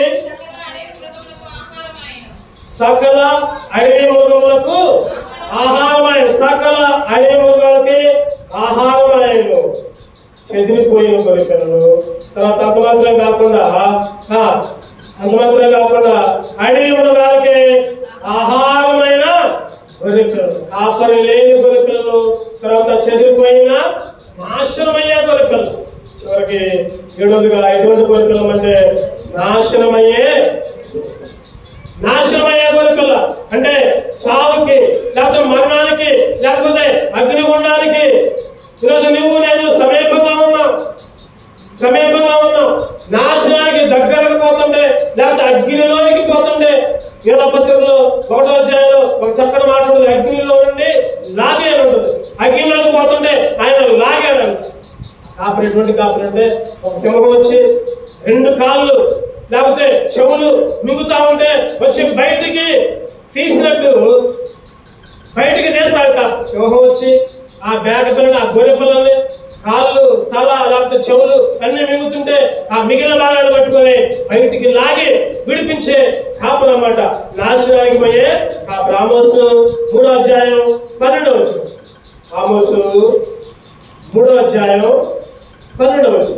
సకల అడవి మృగములకు ఆహారమాయను. సకల అడవి మృగములకు ఆహారమైన సకల అడవి మృగాలకి ఆహారమైన చెదిరిపోయిన గొర్రె పిల్లలు తర్వాత అంత మాత్రమే కాకుండా ఆ, అంత మాత్రమే కాకుండా అడవి మృగాలకి ఆహారమైన గొర్రె పిల్లలు కాపరి లేని గొర్రె పిల్లలు తర్వాత చెదిరిపోయిన నాశనమయ్యే గొర్రె పిల్లలు చివరికి ఏడవదిగా ఎటువంటి గొర్రె పిల్లలు అంటే నాశనమయ్యే నాశనమయ్యే గొర్రెపిల్ల అంటే చావుకి లేకపోతే మరణానికి లేకపోతే అగ్నిగుండానికి ఈరోజు నువ్వు నేను సమీపంగా ఉన్నాం సమీపంగా ఉన్నాం నాశనానికి దగ్గరకు పోతుండే లేకపోతే అగ్నిలోనికి పోతుండే ఏదో పత్రికలో ఒకటో అధ్యాయంలో ఒక చక్కని మాట ఉంటుంది అగ్నిలో నుండి లాగే అని ఉంటుంది అగ్నిలోకి పోతుండే ఆయన లాగాడంట కాపరి ఎటువంటి కాపరి అంటే ఒక సింహం వచ్చి రెండు కాళ్ళు లేకపోతే చెవులు మింగుతా ఉంటే వచ్చి బయటికి తీసినట్టు బయటికి తీస్తాడు కాపు సింహం వచ్చి ఆ బ్యాగ పిల్లని ఆ గొర్రె పిల్లల్ని కాళ్ళు తల లేకపోతే చెవులు అన్ని మింగుతుంటే ఆ మిగిలిన భాగాన్ని పట్టుకొని బయటికి లాగి విడిపించే కాపులు అన్నమాట నాశనానికి పోయే కాపు ఆమోసు మూడో అధ్యాయం పన్నెండవ వచ్చిన ఆమోసు మూడో అధ్యాయం పన్నెండవ వచ్చిన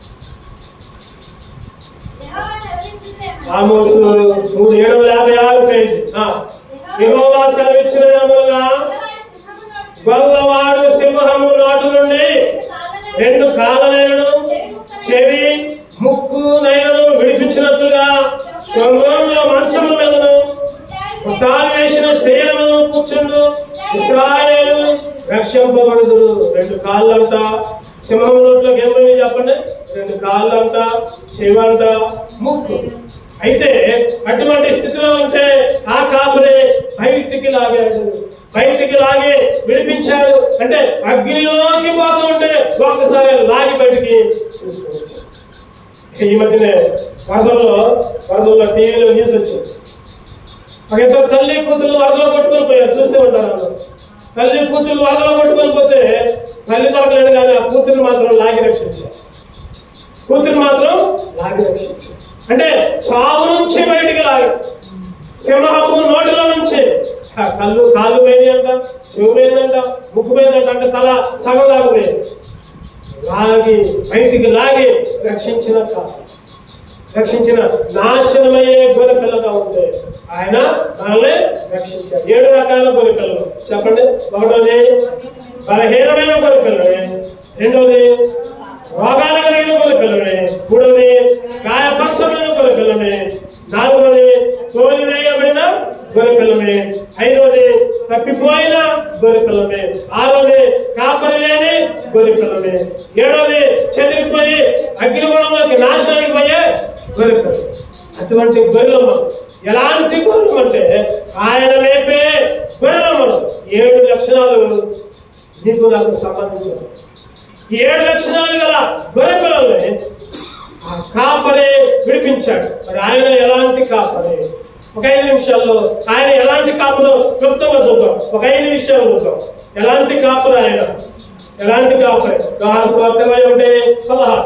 యెహోవా సెలవిచ్చినదేమనగా, ఆమోసు మూడు ఏడు వందల యాభై ఆరు పేజీ ఆ. యెహోవా సెలవిచ్చిన విధములుగా గొల్లవాడు సింహము నోటి గొల్లవాడు సింహము నాటు నుండి రెండు కాళ్ళనైనను చెవి ముక్కు నైనను విడిపించినట్లుగా స్వంగంలో మంచముల మీదను పుట్టాలు వేసిన శరీరమును కూర్చుండు ఇస్రాయేలు రక్షింపబడుదురు రెండు కాళ్ళంట సింహం నోట్లోకి ఏమైంది చెప్పండి రెండు కాళ్ళంట చెవంట ముక్కు అయితే అటువంటి స్థితిలో ఉంటే ఆ కాపురే బయటికి లాగాడు బయటికి లాగి విడిపించాడు అంటే అగ్నిలోకి పోతూ ఉంటే ఒక్కసారి లాగి బయటికి తీసుకొచ్చాడు ఈ మధ్యనే వరదల్లో వరదల్లో టీవీలో న్యూస్ వచ్చింది ఒక ఇద్దరు తల్లి కూతురు వరదలో కొట్టుకొని పోయారు చూస్తూ ఉంటారు అందరూ. తల్లి కూతురు వరదలో కొట్టుకొని పోతే తల్లి దొరకలేదు కానీ ఆ కూతురు మాత్రం లాగి రక్షించారు కూతురు మాత్రం లాగి రక్షించారు అంటే సాగు నుంచి బయటికి లాగి సింహపు నోటిలో నుంచి ఆ కళ్ళు కాళ్ళు పోయిందంట చెవు పోయిందంట ముక్కు పోయిందంట అంటే తల సగం లాగిపోయింది లాగి బయటికి లాగి రక్షించిన కాదు రక్షించిన నాశనమయ్యే గొర్రె పిల్లగా ఉంటే ఆయన మనల్ని రక్షించాడు ఏడు రకాల గొర్రె పిల్లలు చెప్పండి ఒకటోది బలహీనమైన గొర్రె పిల్లమే రెండోది రోగాలు కలిగిన గొర్రె పిల్లమే మూడోది గాయపరచబడిన గొర్రె పిల్లమే నాలుగోది తోలి వేయబడిన గొర్రె పిల్లమే ఐదోది తప్పిపోయిన గొర్రె పిల్లమే ఆరోది కాపరి లేని గొర్రె పిల్లమే ఏడోది చెదిరిపోయి అగ్నిగుణంలోకి నాశనానికి పోయే గొర్రె పిల్ల అటువంటి గొర్రెలమ్మ ఎలాంటి గొర్రెలం అంటే ఆయన మేపే గొర్రెలమ్మను ఏడు లక్షణాలు నీకు నాకు సంబంధించారు ఈ ఏడు లక్షణాలు గల గొర్రె పిల్లల్ని ఆ కాపరే విడిపించాడు మరి ఆయన ఎలాంటి కాపరే ఒక ఐదు నిమిషాల్లో ఆయన ఎలాంటి కాపులో క్లుప్తంగా చూద్దాం ఒక ఐదు విషయాలు చూద్దాం ఎలాంటి కాపురు ఆయన ఎలాంటి కాపరే వ్యవహార స్వార్థ ఇరవై ఒకటి పదహారు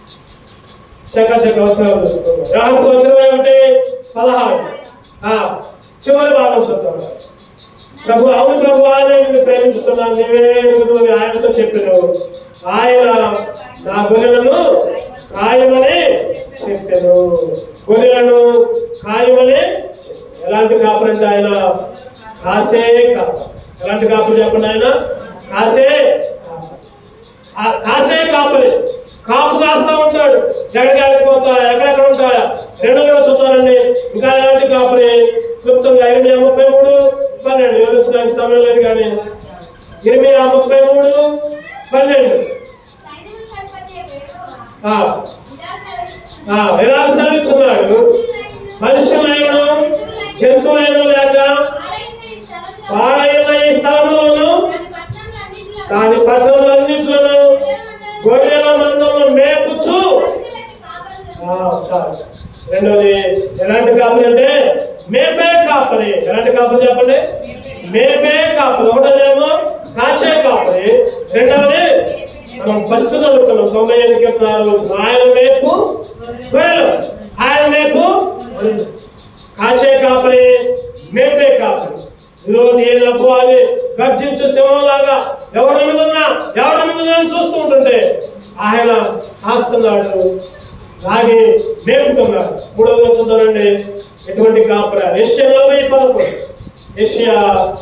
చక్క చక్క వచ్చిన చూసుకుందాం వ్యవహార స్వార్థ ఇరవై ఒకటి పదహారు ఆ, చివరి భాగం చూద్దాం ప్రభు అవును ప్రభు ఆయన నిన్ను ప్రేమించుతున్నాను నీవే గురువు అని ఆయనతో చెప్పాను ఆయన నా గొర్రెలను ఖాయమని చెప్పాను గొర్రెలను ఖాయమని చెప్పాను. ఎలాంటి కాపురు అంటే ఆయన కాసే కాపు ఎలాంటి కాపురు చెప్పండి ఆయన కాసే కాపు. ఆ కాసే కాపరి కాపు కాస్తా ఉంటాడు ఎక్కడికి వెళ్ళిపోతా ఎక్కడెక్కడ ఉంటాయా రెండోగా చూద్దానండి ఇంకా ఎలాంటి కాపురి క్లుప్తంగా ఇరవై ముప్పై మూడు పన్నెండు వివరించడానికి సమయం లేదు కానీ ఇరవై ముప్పై మూడు పన్నెండు సైన్యములకు అధిపతి యెహోవా ఆ, ఇలా సెలవిస్తున్నాడు. ఆ, ఎలా సెలవిస్తున్నాడు మనుషులైన జంతువులైన లేక పాడైన ఈ స్థలంలో పాడైన ఈ స్థలంలోను దాని పట్టణములన్నిటిలో దాని పట్టణములన్నింటిలోనూ గొర్రెల మందలను మేపుచు అధికులైన కాపరులు ఆ, చాలు రెండోది ఎలాంటి కాపరి అంటే మేపే కాపరి ఎలాంటి కాపరి చెప్పండి మేపే కాపరి ఒకటోదేమో కాచే కాపరి రెండవది మనం ఫస్ట్ చదువుకున్నాం తొంభై ఐదు కీర్తనాలు వచ్చిన ఆయన మేపు గొర్రెలు ఆయన మేపు గొర్రెలు కాచే కాపరి మేపే కాపరి ఈరోజు ఏ డబ్బు అది గర్జించు సింహంలాగా ఎవరి మీద ఉన్నా ఎవరి మీద ఉన్నా అని చూస్తూ ఉంటుంటే ఆయన కాస్తున్నాడు లాగి మేపుతున్నాడు మూడవది చూద్దామండి ఎటువంటి కాపుర ఏషియా నలభై పదకొండు ఏషియా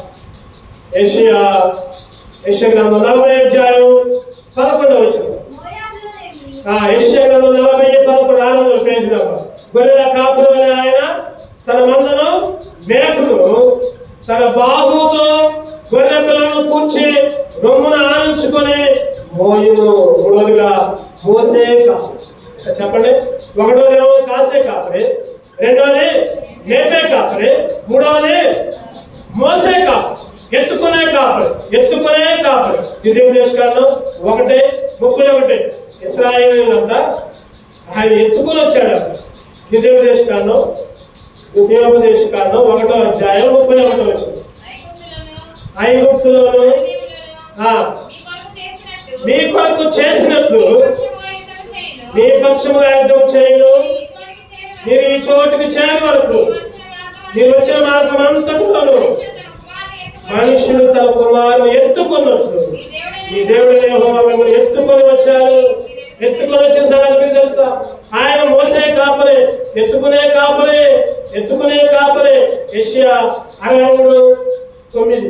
ఏషియా ఏషియా గ్రంథం నలభై అధ్యాయం పదకొండవ వచ్చిన మోయాబులోనేమి ఆ యెషయా గ్రంథం నలభై పదకొండు ఆరు వందల పేజీ నెంబర్ గొర్రెల కాపురు అనే ఆయన తన మందను మేపును తన బాహుతో గొర్రె పిల్లలను కూర్చి రొమ్మున ఆనించుకొని మోయును మూడోదిగా మోసే కాపు ఇక్కడ చెప్పండి ఒకటోదేమో కాసే కాపరి రెండోది మేపే కాపరి మూడవది మోసే కాపరి ఎత్తుకునే కాపరి ఎత్తుకునే కాపరి ద్వితీయ దేశకాలం ఒకటి ముప్పై ఒకటి ఇస్రాయేలీలంతా ఆయన ఎత్తుకుని వచ్చాడు ద్వితీయోపదేశ కాండం ద్వితీయోపదేశ కాండం ఒకటో అధ్యాయం ముప్పై ఒకటో వచ్చింది ఐగుప్తులను ఐగుప్తులోను అరణ్యములను ఆ, మీ కొరకు చేసినట్టు మీ కొరకు చేసినట్లు పక్షముగా యుద్ధం చేయును. మీ పక్షముగా యుద్ధం చేయను మీరు ఈ చోటికి చేరు మీరు ఈ చోటుకి చేరు వరకు మీరు వచ్చిన మీరు వచ్చిన మార్గమందు మార్గం అంతటిలోను మనుష్యుడు తన కుమారుని ఎత్తుకొని మనుషుడు తన కుమారుని ఎత్తుకున్నట్లు ఈ దేవుడిని యెహోవా మిమ్మల్ని ఎత్తుకొని వచ్చారు ఎత్తుకొని వచ్చిన సంగతి మీకు తెలుసా ఆయన మోసే కాపరే ఎత్తుకునే కాపరే ఎత్తుకునే కాపరే యెషయా అరవై మూడు తొమ్మిది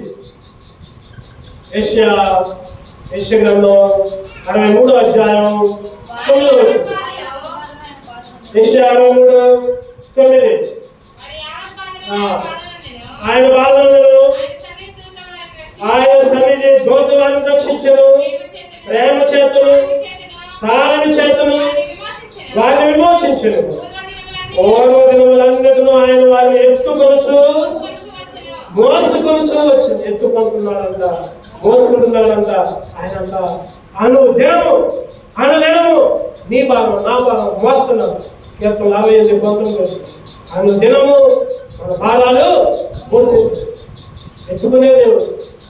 యెషయా యెషయా గ్రంథం అరవై మూడో అధ్యాయం తొమ్మిదో వచ్చింది యెషయా అరవై మూడు తొమ్మిది మరి ఆహారపాత్రలో ఆ. పాదలను ఆయన బాధలను ఆయన సన్నిధి దూతలను రక్షించి ఆయన సన్నిధి దోతవారిని రక్షించను ప్రేమ చేతను తాళమి చేతను వారిని విమోచించను పూర్వ దినములన్నిటిను ఆయన వారిని ఎత్తుకొనుచు మోసుకొనుచు వచ్చింది ఎత్తుకుంటున్నాడంట మోసుకుంటున్నాడంట ఆయన అంట అను దినము అను దినము నీ భాగం నా భాగం మోస్తున్నాడు కీర్తన యాభై ఎనిమిది పంతొమ్మిది వచ్చింది అను దినము మన భాగాలు మోసి ఎత్తుకునే దేవుడు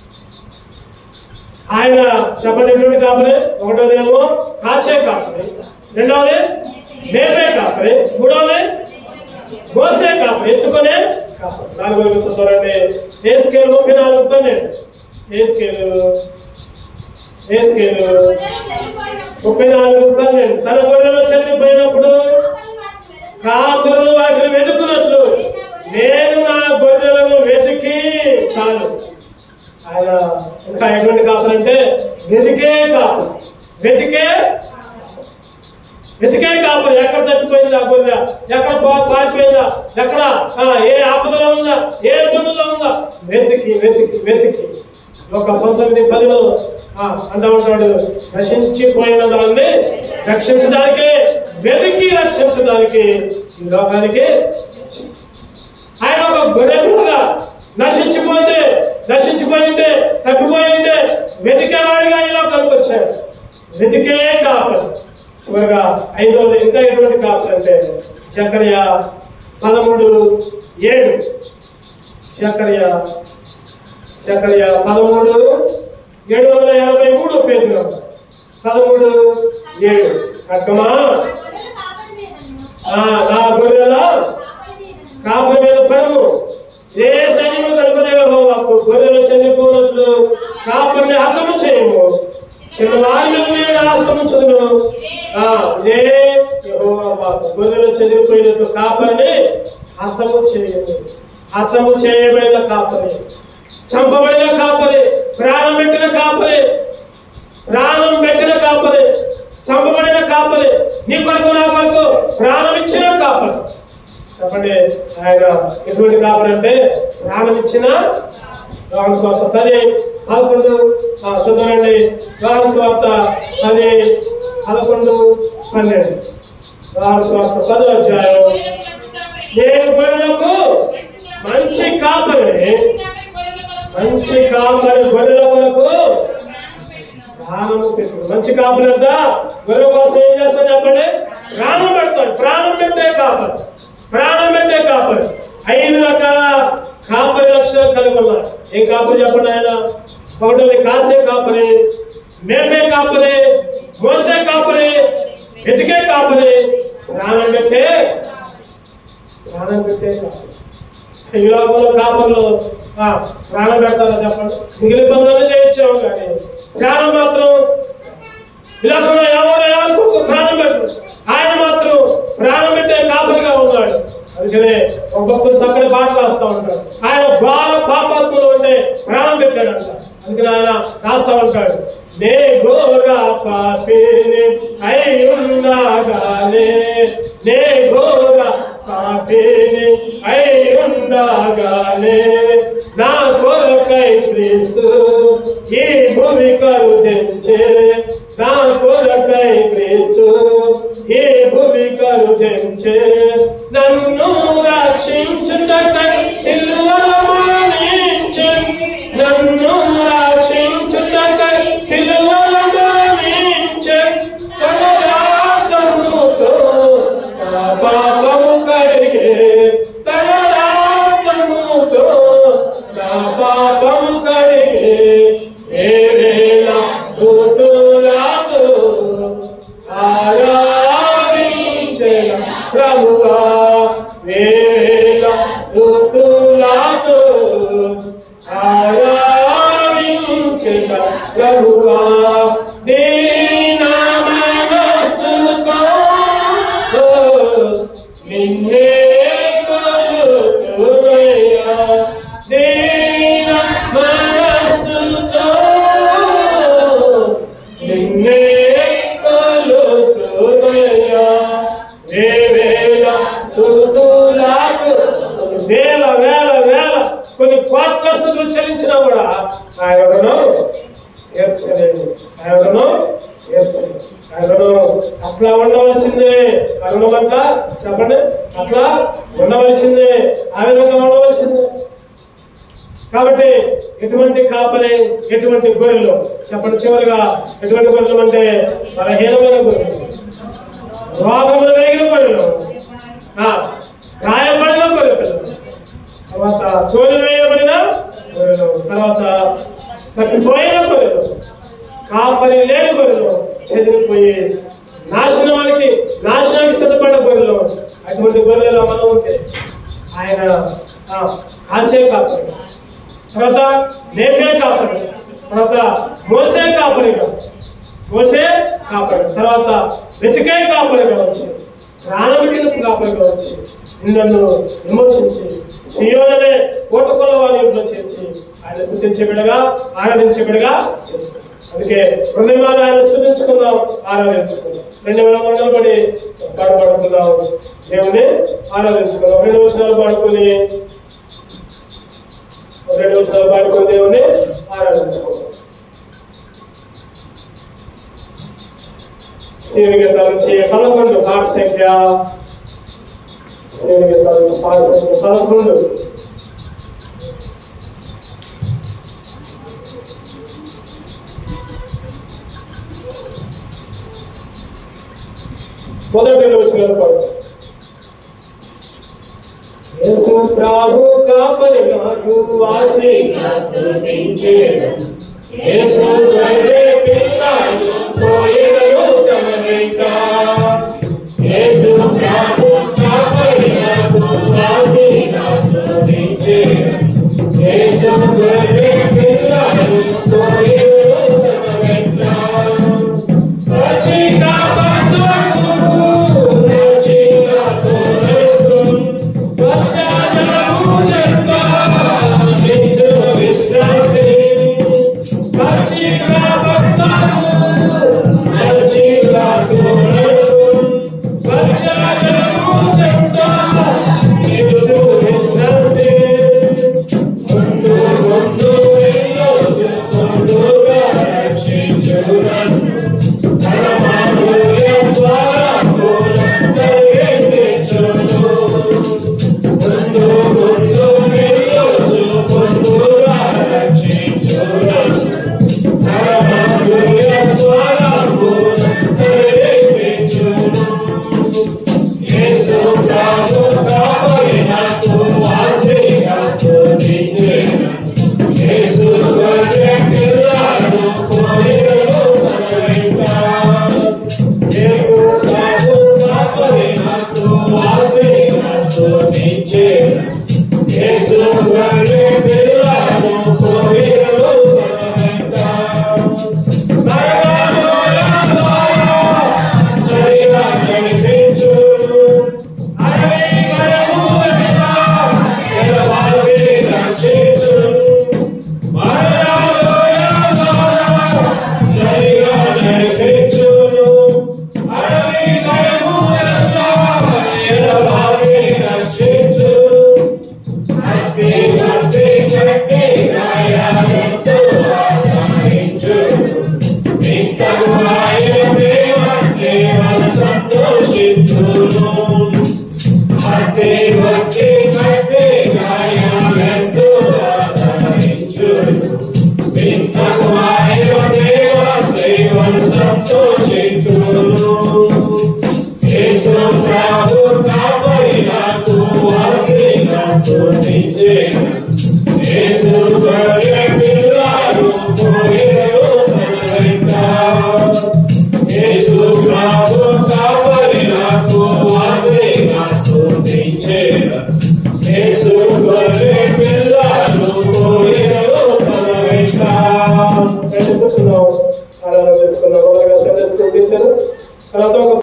ఆయన చెప్పినటువంటి కాపరి ఒకటోదేమో కాచే కాపరి రెండవది మేపే కాపరి మూడవది మోసే కాపరి ఎత్తుకునే కాపరి నాలుగోది చూద్దామండి ఏ స్కేల్ ముప్పై నాలుగు పన్నెండు ఏ స్కేల్ ఏ స్కేల్ ముప్పై నాలుగు పన్నెండు తన గొర్రెలో చనిపోయినప్పుడు కాపరులు వాటిని వెతుకున్నట్లు నేను నా గొర్రెలను వెతికి చాలు ఆయన ఇంకా ఎటువంటి కాపరి అంటే వెతికే కాపరి వెతికే వెతికే కాపరి ఎక్కడ తప్పిపోయిందా గొర్రె ఎక్కడ పా- పారిపోయిందా ఎక్కడ ఆ, ఏ ఆపదలో ఉందా ఏ ఇబ్బందుల్లో ఉందా వెతికి వెతికి వెతికి ఒక పంతొమ్మిది పదిలో ఆ, అంటా ఉంటాడు నశించిపోయిన దాన్ని రక్షించడానికి వెతికి రక్షించడానికి ఈ లోకానికి ఆయన ఒక గొర్రెలుగా నశించిపోతే నశించిపోయింటే తప్పిపోయింటే వెతికేవాడిగా ఇలా కనుకొచ్చాడు వెతికే కాపరి చివరిగా ఐదవది ఇంకా ఎటువంటి కాపరి అంటే చక్రయ పదమూడు ఏడు చక్రయ చక్రయ పదమూడు ఏడు వందల ఎనభై మూడు పేజీలో పదమూడు ఏడు అక్కమా ఆ, నా గొర్రెల కాపురి మీద పడము ఏ సైన్యము కలుపుదేవాకు గొర్రెలు చనిపోయినట్లు కాపురిని హతము చేయము చిన్నవారి మీద నేను హస్తము చదును ఇదే యెహోవా వాక్కు. గొర్రెలు చనిపోయినట్లు కాపరిని హతము చేయము హతము చేయబడిన కాపరి చంపబడిన కాపరి ప్రాణం పెట్టిన కాపరి ప్రాణం పెట్టిన కాపరి చంపబడిన కాపరి నీ కొరకు నా కొరకు ప్రాణం ఇచ్చిన కాపరి చెప్పండి ఆయన ఎటువంటి కాపరి అంటే ప్రాణం ఇచ్చిన రామ స్వార్థ పది పదకొండు ఆ, చదవండి రామ స్వార్థ పది పదకొండు పన్నెండు రామ స్వార్థ పదో అధ్యాయం నేను గొర్రెలకు మంచి కాపరిని మంచి కాపరి గొర్రెల కొరకు ప్రాణము పెట్టు మంచి కాపరి అంతా గొర్రెల కోసం ఏం చేస్తాడు చెప్పండి ప్రాణం పెడతాడు ప్రాణం పెట్టే కాపరి ప్రాణం పెట్టే కాపరి ఐదు రకాల కాపరి లక్షణాలు కలిగి ఉన్నాయి ఏం కాపరి చెప్పండి ఆయన ఒకటి కాసే కాపరి మేపే కాపరి మోసే కాపరి వెతికే కాపరి ప్రాణం పెట్టే ప్రాణం పెట్టే కాపరి ఈ లోకంలో కాపర్లు ఆ, ప్రాణం పెడతారా చెప్పండి మిగిలిన పనులను చేయొచ్చాము కానీ ప్రాణం మాత్రం ఈ లోకంలో ఎవరు ఎవరి కొరకు ప్రాణం పెట్టరు ఆయన మాత్రం ప్రాణం పెట్టే కాపరిగా ఉన్నాడు అందుకనే ఒక భక్తులు చక్కని పాట రాస్తా ఉంటాడు ఆయన ఘోర పాపాత్ములు ఉంటే ప్రాణం పెట్టాడంట అందుకని ఆయన రాస్తా ఉంటాడు నే ఘోర పాపిని అయి ఉండగానే నే ఘోర పాపిని అయి ఉండగానే నా కొరకై క్రీస్తు ఈ భూమి కరుదించే నా కొరకై క్రీస్తు ఈ భూమి కరుదించే నన్ను రక్షించుటకై సిలువల మరణించే నన్ను రక్షించుటకై సిలువల మరణించే తన రాతముతో నా పాపము కడిగే తన రాతముతో నా పాపము కడిగే ఏ వేళ స్తుతులతో ఆరాధించెద ప్రభువా ఏ వేళ స్తుతులతో ఆరాధించెద ప్రభువా దీన మనస్సుతో నిన్నే కొలుతుమయ్యా దీన మనస్సుతో నిన్నే కొలుతుమయ్యా ఏ వేళ స్తుతులకు వేల వేల వేల కొన్ని కోట్ల స్థుతులు చెల్లించినా కూడా ఆయనను తీర్చలేదు ఆయనను తీర్చలేదు ఆయనను అట్లా ఉండవలసిందే అరుణమంట చెప్పండి అట్లా ఉండవలసిందే ఆ విధంగా ఉండవలసిందే కాబట్టి ఎటువంటి కాపలే ఎటువంటి గొర్రెలు చెప్పండి చివరిగా ఎటువంటి గొర్రెలు అంటే బలహీనమైన గొర్రెలు రోగములు కలిగిన గొర్రెలు ఆ, గాయపడిన గొర్రెలు తర్వాత తోలు వేయబడిన గొర్రెలు తర్వాత తప్పిపోయిన గొర్రెలు కాపరి లేని గొర్రెలు చెదిరిపోయి నాశనానికి నాశనానికి సిద్ధపడ్డ గొర్రెలు అటువంటి గొర్రెలు మనం ఉంటే ఆయన ఆ, కాసే కాపరి తర్వాత లేపే కాపరి తర్వాత మోసే కాపరిగా మోసే కాపరి తర్వాత వెతికే కాపరిగా వచ్చి ప్రాణమిటిన కాపరిగా వచ్చి నిన్ను విమోచించి సియోననే కోటకొల్ల వారి ఇంట్లో చేర్చి ఆయన స్థుతించే బిడగా ఆరాధించే బిడగా చేసుకున్నాం అందుకే హృదయమాన ఆయన స్థుతించుకుందాం ఆరాధించుకుందాం రెండు వేల వందలు పడి పాడుపడుకుందాం దేవుని ఆరాధించుకుందాం రెండు వచనాలు పాడుకొని రెండు వచనాలు పాడుకొని దేవుని ఆరాధించుకుందాం శ్రీనిగతాల నుంచి పదకొండు పాట సంఖ్య శ్రీనిగతాల నుంచి పాట సంఖ్య పదకొండు మొదటి వచ్చిన పాడు యేసు ప్రభు కాపరి నాకు వాసి స్తుతించేదను యేసు గొర్రె పిల్లను పోయేదను తమ వెంట యేసు ప్రభు కాపరి నాకు వాసి స్తుతించేదను యేసు గొర్రె పిల్లను పోయేదను తమ వెంట రచిత బంధువు రచిత కొరకు స్వచ్ఛతము చెంత నిజ విశ్రాంతి రచిత బంధువు Jesus